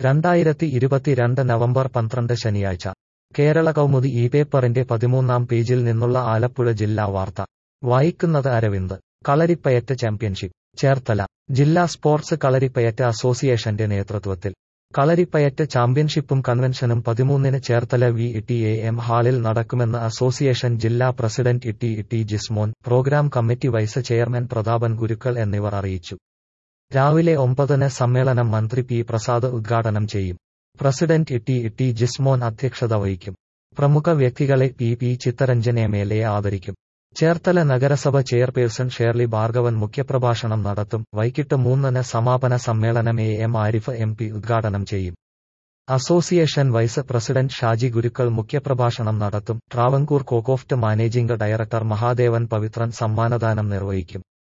രണ്ടായിരത്തി ഇരുപത്തിരണ്ട് നവംബർ പന്ത്രണ്ട് ശനിയാഴ്ച കേരള കൗമുദി ഈ പേപ്പറിന്റെ പതിമൂന്നാം പേജിൽ നിന്നുള്ള ആലപ്പുഴ ജില്ലാ വാർത്ത വായിക്കുന്നത് അരവിന്ദ് കളരിപ്പയറ്റ് ചാമ്പ്യൻഷിപ്പ് ചേർത്തല ജില്ലാ സ്പോർട്സ് കളരിപ്പയറ്റ് അസോസിയേഷന്റെ നേതൃത്വത്തിൽ കളരിപ്പയറ്റ് ചാമ്പ്യൻഷിപ്പും കൺവെൻഷനും പതിമൂന്നിന് Cherthala V T A M ഹാളിൽ നടക്കുമെന്ന് അസോസിയേഷൻ ജില്ലാ president E T T Jismon programme committee vice chairman Prathapan Gurukkal എന്നിവർ അറിയിച്ചു രാവിലെ ഒമ്പതിന് സമ്മേളനം മന്ത്രി പി പ്രസാദ് ഉദ്ഘാടനം ചെയ്യും president E T T Jismon അധ്യക്ഷത വഹിക്കും പ്രമുഖ വ്യക്തികളെ P P Chitharanjan M L A ആദരിക്കും ചേർത്തല നഗരസഭ ചെയർപേഴ്സൺ ഷേർലി ഭാർഗവൻ മുഖ്യപ്രഭാഷണം നടത്തും വൈകിട്ട് മൂന്നിന് സമാപന സമ്മേളനം A M Arif M P ഉദ്ഘാടനം ചെയ്യും association vice president Shaji Gurukkal മുഖ്യപ്രഭാഷണം നടത്തും ട്രാവൻകൂർ കോക്കോഫ്റ്റ് മാനേജിംഗ് ഡയറക്ടർ മഹാദേവൻ പവിത്രൻ സമ്മാനദാനം നിർവഹിക്കും